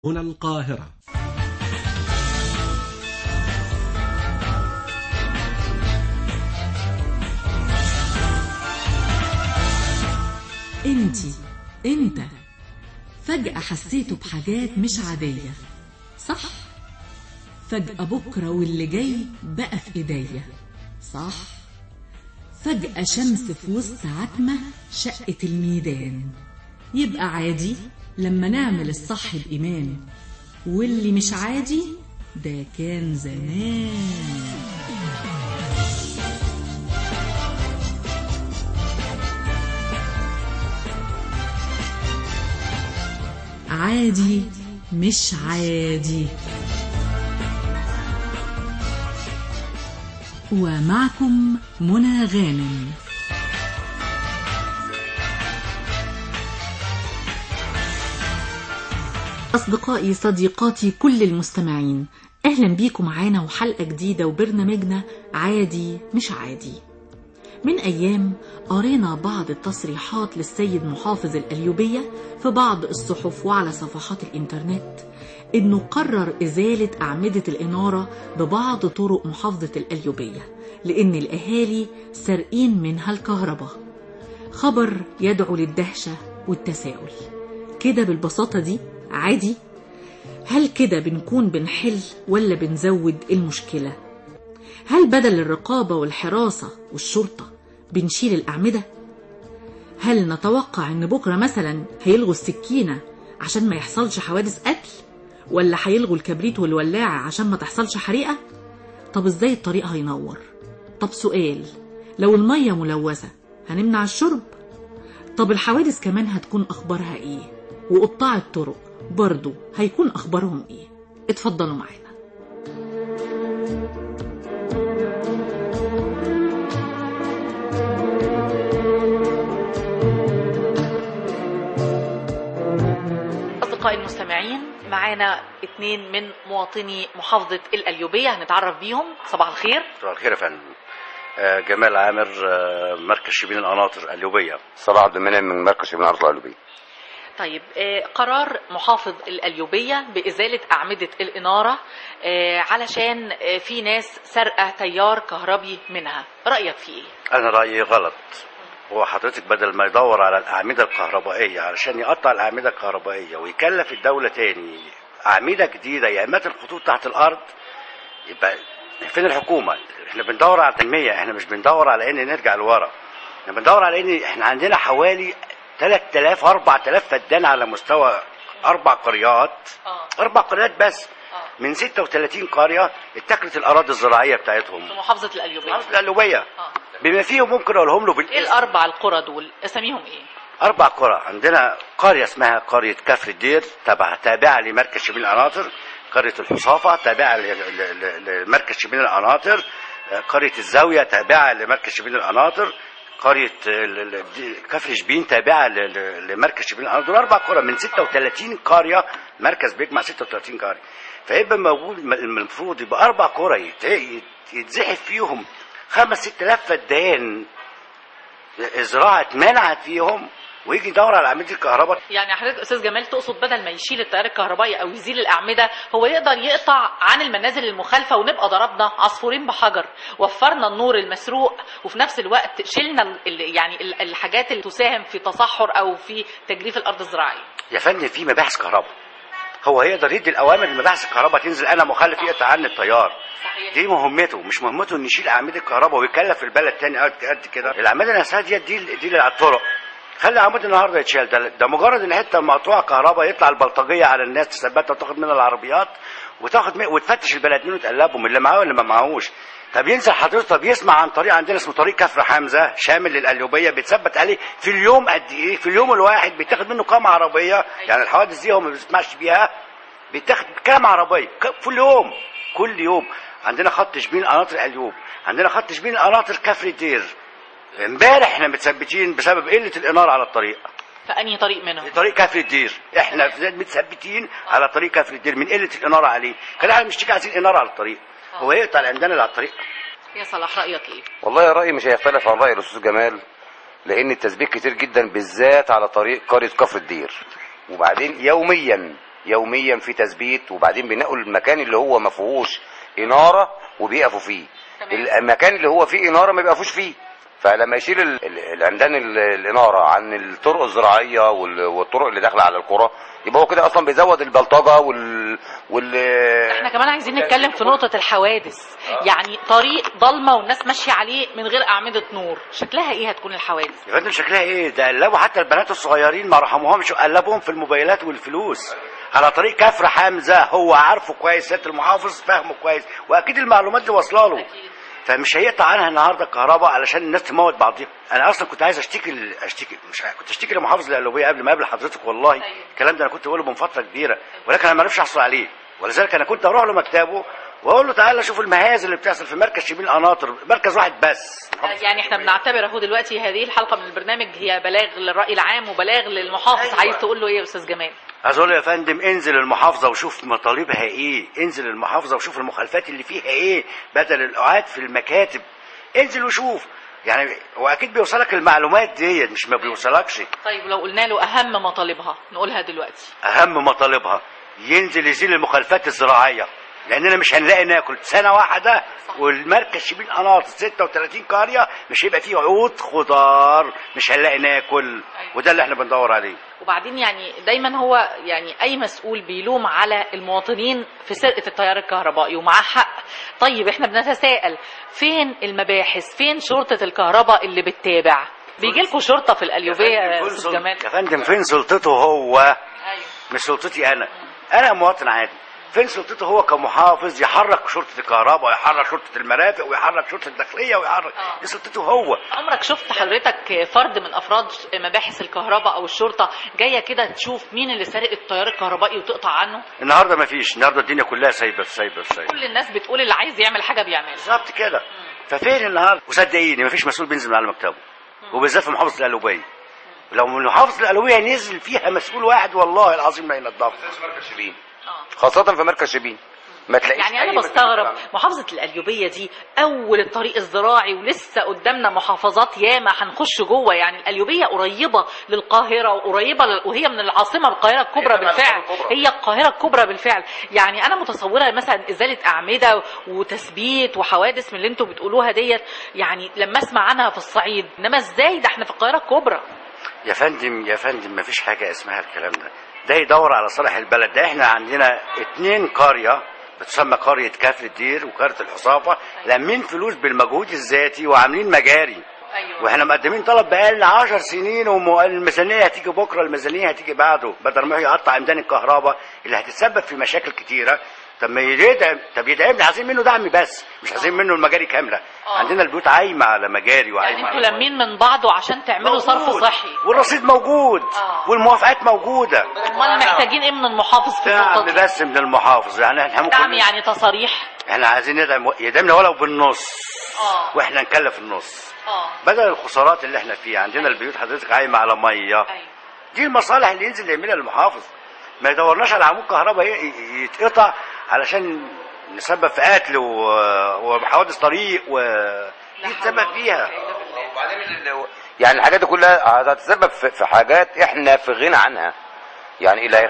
هنا القاهرة انتي انت فجأة حسيتوا بحاجات مش عادية صح فجأة بكرة واللي جاي بقى في ايديا صح فجأة شمس في وسط عتمة شقت الميدان يبقى عادي لما نعمل الصح بإيمان واللي مش عادي ده كان زمان عادي مش عادي ومعكم منى غانم أصدقائي صديقاتي كل المستمعين أهلا بيكم معانا وحلقة جديدة وبرنامجنا عادي مش عادي من أيام قرينا بعض التصريحات للسيد محافظ الأليوبية في بعض الصحف وعلى صفحات الإنترنت إنه قرر إزالة أعمدة الإنارة ببعض طرق محافظة الأليوبية لأن الأهالي سارقين منها الكهرباء خبر يدعو للدهشة والتساؤل كده بالبساطة دي عادي هل كده بنكون بنحل ولا بنزود المشكلة هل بدل الرقابة والحراسة والشرطة بنشيل الأعمدة هل نتوقع ان بكرة مثلا هيلغوا السكينة عشان ما يحصلش حوادث قتل ولا هيلغوا الكبريت والولاعة عشان ما تحصلش حريقة طب ازاي الطريق هينور طب سؤال لو المية ملوثة هنمنع الشرب طب الحوادث كمان هتكون أخبارها إيه وقطاع الطرق برضو هيكون أخبارهم إيه اتفضلوا معانا أصدقائي المستمعين معانا اتنين من مواطني محافظة الأليوبية هنتعرف بيهم صباح الخير صباح الخير يا فندم آه، جمال عامر آه، مركز شبين القناطر اليوبيه صلاح عبد المنعم من مركز شبين الارض القلبيه طيب آه، قرار محافظ الأليوبية بإزالة أعمدة الإنارة آه، علشان آه، في ناس سرقة تيار كهربي منها رأيك في إيه؟ انا رايي غلط هو حضرتك بدل ما يدور على الاعمده الكهربائيه علشان يقطع الاعمده الكهربائيه ويكلف الدوله تاني اعمده جديده يا اما الخطوط تحت الارض يبقى فين الحكومه احنا بندور على التنميه احنا مش بندور على ان نرجع لورا احنا بندور على ان احنا عندنا حوالي 3000 4000 فدان على مستوى اربع قريات آه. اربع قريات بس آه. من 36 قريه اتكلت الاراضي الزراعيه بتاعتهم في محافظة الأليوبية عارف القلوبيه آه. بما فيهم ممكن اقولهم له إيه بالاسم الأربع القرى دول؟ أساميهم إيه؟ اربع قرى عندنا قريه اسمها قريه كفر الدير تبع تابعه لمركز شبين القناطر قريه الحصافه تابعه ل- ل- ل- لمركز شبين القناطر آه، قريه الزاويه تابعه لمركز شبين القناطر قريه ال- ال- دي- كفر شبين تابعه ل- ل- لمركز شبين القناطر دول اربع قرى من 36 قريه مركز بيجمع 36 قريه فيبقى موجود المفروض يبقى اربع قرى يت- يت- يتزحف فيهم خمس ست الاف فدان زراعه منعت فيهم ويجي يدور على عمليه الكهرباء يعني حضرتك استاذ جمال تقصد بدل ما يشيل التيار الكهربائي او يزيل الاعمده هو يقدر يقطع عن المنازل المخالفه ونبقى ضربنا عصفورين بحجر وفرنا النور المسروق وفي نفس الوقت شلنا ال- ال- يعني ال- الحاجات اللي تساهم في تصحر او في تجريف الارض الزراعيه يا فندم في مباحث كهرباء هو يقدر يدي الاوامر لمباحث الكهرباء تنزل انا مخالف يقطع عني التيار صحيح دي مهمته مش مهمته انه يشيل اعمده الكهرباء ويكلف البلد تاني قد قد كده الاعمده نفسها دي دي دي اللي على الطرق خلي عمود النهارده يتشال ده, ده مجرد ان حته مقطوعه كهرباء يطلع البلطجيه على الناس تثبتها وتاخد منها العربيات وتاخد من وتفتش البلد منه وتقلبهم اللي معاه واللي ما معاهوش طب ينزل حضرتك طب يسمع عن طريق عندنا اسمه طريق كفر حمزه شامل للقليوبيه بيتثبت عليه في اليوم قد ايه في اليوم الواحد بيتاخد منه كام عربيه يعني الحوادث دي هو ما بيسمعش بيها بيتاخد كام عربيه ك- كل يوم كل يوم عندنا خط شبين قناطر اليوب عندنا خط شبين قناطر كفر الدير امبارح احنا متثبتين بسبب قله الاناره على الطريق فانهي طريق منهم طريق كفر الدير احنا متثبتين على طريق كفر الدير من قله الاناره عليه كان احنا بنشتكي عايزين اناره على الطريق هو يقطع العمدان اللي على الطريق يا صلاح رايك ايه والله رايي مش هيختلف عن راي الاستاذ جمال لان التثبيت كتير جدا بالذات على طريق قريه كفر الدير وبعدين يوميا يوميا في تثبيت وبعدين بينقوا المكان اللي هو ما فيهوش اناره وبيقفوا فيه تمام. المكان اللي هو فيه اناره ما بيقفوش فيه فلما يشيل ال- ال- العمدان ال- الاناره عن الطرق الزراعيه وال- والطرق اللي داخله على القرى يبقى هو كده اصلا بيزود البلطجه وال وال احنا كمان عايزين نتكلم في نقطة الحوادث يعني طريق ضلمة والناس ماشية عليه من غير أعمدة نور شكلها ايه هتكون الحوادث يا فندم شكلها ايه ده قلبوا حتى البنات الصغيرين ما رحموهمش قلبهم في الموبايلات والفلوس على طريق كفر حمزه هو عارفه كويس سياده المحافظ فاهمه كويس واكيد المعلومات دي واصله له فمش هيقطع عنها النهارده الكهرباء علشان الناس تموت بعضيها انا اصلا كنت عايز اشتكي ل- اشتكي مش عارف، كنت اشتكي لمحافظ القلوبيه قبل ما اقابل حضرتك والله أيوة. الكلام ده انا كنت بقوله من فتره كبيره ولكن انا ما عرفش احصل عليه ولذلك انا كنت اروح له مكتبه واقول له تعالى شوف المهازل اللي بتحصل في مركز شبين قناطر مركز واحد بس يعني احنا بنعتبر اهو دلوقتي هذه الحلقة من البرنامج هي بلاغ للرأي العام وبلاغ للمحافظ أيوة. عايز تقول له ايه يا أستاذ جمال عايز اقول له يا فندم انزل المحافظه وشوف مطالبها ايه انزل المحافظه وشوف المخالفات اللي فيها ايه بدل القعاد في المكاتب انزل وشوف يعني واكيد بيوصلك المعلومات ديت مش ما بيوصلكش طيب لو قلنا له أهم مطالبها نقولها دلوقتي اهم مطالبها ينزل يزيل المخالفات الزراعيه لاننا مش هنلاقي ناكل سنه واحده والمركز شبين قناطر 36 قريه مش هيبقى فيه عود خضار مش هنلاقي ناكل وده اللي احنا بندور عليه وبعدين يعني دايما هو يعني اي مسؤول بيلوم على المواطنين في سرقه التيار الكهربائي ومعاه حق طيب احنا بنتساءل فين المباحث فين شرطه الكهرباء اللي بتتابع بيجي لكم شرطه في القليوبيه يا استاذ جمال يا فندم فين سلطته هو ايوه مش سلطتي انا انا مواطن عادي فين سلطته هو كمحافظ يحرك شرطه الكهرباء ويحرك شرطه المرافق ويحرك شرطه الداخليه ويحرك آه. دي سلطته هو عمرك شفت حضرتك فرد من افراد مباحث الكهرباء او الشرطه جايه كده تشوف مين اللي سارق التيار الكهربائي وتقطع عنه النهارده ما فيش النهارده الدنيا كلها سايبه في سايبه في سايبه كل الناس بتقول اللي عايز يعمل حاجه بيعملها بالظبط كده ففين النهارده وصدقيني ما فيش مسؤول بينزل من على مكتبه وبالذات في محافظه القلوبيه لو من محافظه القلوبيه نزل فيها مسؤول واحد والله العظيم لا ينضف مركز شبين آه. خاصه في مركز شبين ما تلاقيش يعني أي انا مسؤول بستغرب بيعمل. محافظه القليوبيه دي اول الطريق الزراعي ولسه قدامنا محافظات ياما هنخش جوه يعني القليوبيه قريبه للقاهره وقريبه لل... وهي من العاصمه القاهره الكبرى هي طبعاً بالفعل القاهرة الكبرى. هي القاهره الكبرى بالفعل يعني انا متصوره مثلا ازاله اعمده وتثبيت وحوادث من اللي انتوا بتقولوها ديت يعني لما اسمع عنها في الصعيد انما ازاي ده احنا في القاهره الكبرى يا فندم يا فندم ما فيش حاجه اسمها الكلام ده ده يدور على صالح البلد ده احنا عندنا اتنين قريه بتسمى قرية كفر الدير وقرية الحصافة لامين فلوس بالمجهود الذاتي وعاملين مجاري ايوه واحنا مقدمين طلب بقالنا 10 سنين والميزانيه هتيجي بكره الميزانيه هتيجي بعده بدل ما يقطع عمدان الكهرباء اللي هتتسبب في مشاكل كتيره طب ما يدعم طب يدعمنا عايزين منه دعم بس مش عايزين منه المجاري كامله آه. عندنا البيوت عايمه على مجاري وعايمه يعني على انتوا لامين من بعضه عشان تعملوا صرف موجود. صحي والرصيد موجود آه. والموافقات موجوده امال محتاجين ايه من المحافظ في النقطه دعم دي بس من المحافظ يعني احنا ممكن دعم يعني تصاريح احنا عايزين ندعم يدعمنا ولو بالنص اه واحنا نكلف النص اه بدل الخسارات اللي احنا فيها عندنا البيوت حضرتك عايمه على ميه ايوه دي المصالح اللي ينزل يعملها المحافظ ما يدورناش على عمود كهرباء ي- ي- يتقطع علشان نسبب في قتل و- وحوادث طريق و دي تسبب فيها وبعدين ال- يعني الحاجات دي كلها هتتسبب في في حاجات احنا في غنى عنها يعني الى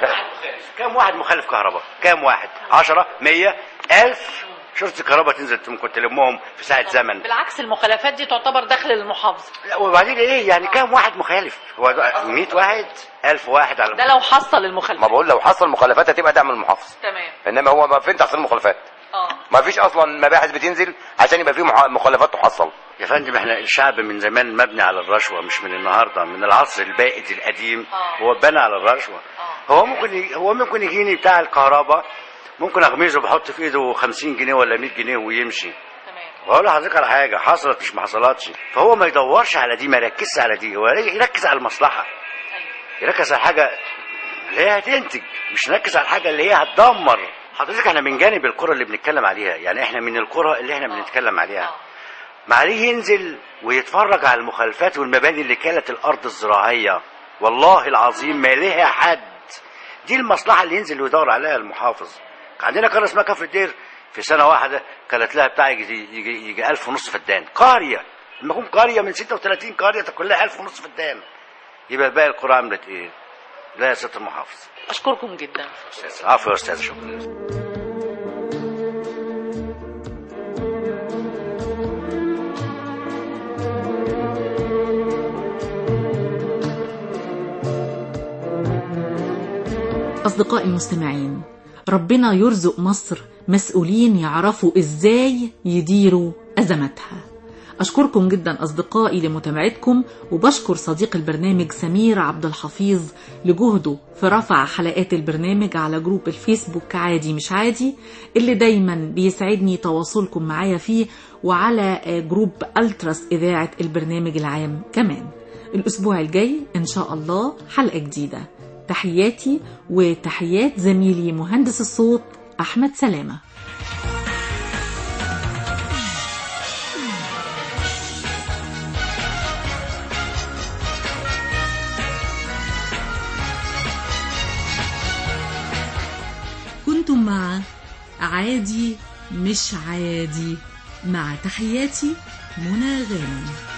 كم واحد مخالف كهرباء كم واحد عشرة مية ألف شرطة الكهرباء تنزل ممكن تلمهم في ساعة زمن بالعكس المخالفات دي تعتبر دخل المحافظه لا وبعدين ايه يعني كم واحد مخالف هو 100 واحد 1000 واحد على ده لو حصل ما المخالفات بقول لو حصل مخالفات هتبقى دعم المحافظ تمام انما هو ما فين تحصيل المخالفات اه ما فيش اصلا مباحث بتنزل عشان يبقى فيه مح- مخالفات تحصل يا فندم احنا الشعب من زمان مبني على الرشوه مش من النهارده من العصر البائد القديم آه. هو اتبنى على الرشوه آه. هو ممكن ي- هو ممكن يجيني بتاع الكهرباء ممكن اغمزه بحط في ايده 50 جنيه ولا 100 جنيه ويمشي تمام بقول لحضرتك على حاجه حصلت مش ما حصلتش فهو ما يدورش على دي ما يركزش على دي هو يركز على المصلحه ايوه يركز على حاجه اللي هي هتنتج مش نركز على الحاجه اللي هي هتدمر حضرتك احنا من جانب القرى اللي بنتكلم عليها يعني احنا من القرى اللي احنا بنتكلم عليها اه ما عليه ينزل ويتفرج على المخالفات والمباني اللي كانت الارض الزراعيه والله العظيم ما لها حد دي المصلحه اللي ينزل ويدور عليها المحافظ عندنا قريه اسمها كفر الدير في سنه واحده كانت لها بتاع يجي يجي, يجي 1000 ونص فدان قريه لما يكون قريه من 36 قريه تكون لها 1000 ونص فدان يبقى باقي القرى عملت ايه؟ لا يا ست المحافظ اشكركم جدا استاذ عفوا يا استاذ شكرا أصدقائي المستمعين ربنا يرزق مصر مسؤولين يعرفوا إزاي يديروا أزماتها أشكركم جدا أصدقائي لمتابعتكم وبشكر صديق البرنامج سمير عبد الحفيظ لجهده في رفع حلقات البرنامج على جروب الفيسبوك عادي مش عادي اللي دايما بيسعدني تواصلكم معايا فيه وعلى جروب ألتراس إذاعة البرنامج العام كمان الأسبوع الجاي إن شاء الله حلقة جديدة تحياتي وتحيات زميلي مهندس الصوت أحمد سلامة كنتم مع عادي مش عادي مع تحياتي منى غانم